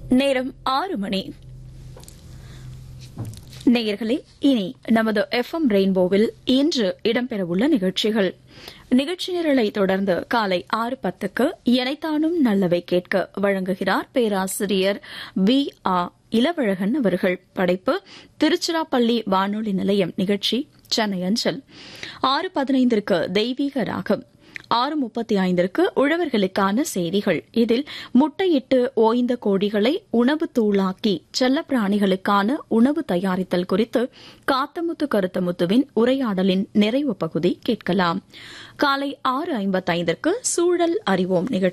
நேரம் ஆறு மணி நேயர்களே இனி நமது எஃப் எம் ரெயின்போவில் இன்று இடம்பெறவுள்ள நிகழ்ச்சிகள் நிகழ்ச்சி நிரலை தொடர்ந்து காலை ஆறு பத்துக்கு எனைத்தானும் நல்லவை கேட்க வழங்குகிறார் பேராசிரியர் வி ஆ இளவழகன் அவர்கள் படைப்பு திருச்சிராப்பள்ளி வானொலி நிலையம் நிகழ்ச்சி சென்னை அஞ்சல் ஆறு பதினைந்திற்கு தெய்வீக ராகம் ஆறு முப்பத்தி ஐந்திற்கு உழவர்களுக்கான செய்திகள் இதில் முட்டையிட்டு ஓய்ந்த கோழிகளை உணவு தூளாக்கி செல்லப்பிராணிகளுக்கான உணவு தயாரித்தல் குறித்து காத்தமுத்து கருத்தமுத்துவின் உரையாடலின் நிறைவு பகுதி கேட்கலாம் காலை ஆறு ஐம்பத்தைந்திற்கு சூழல் அறிவோம் நிகழ்ச்சி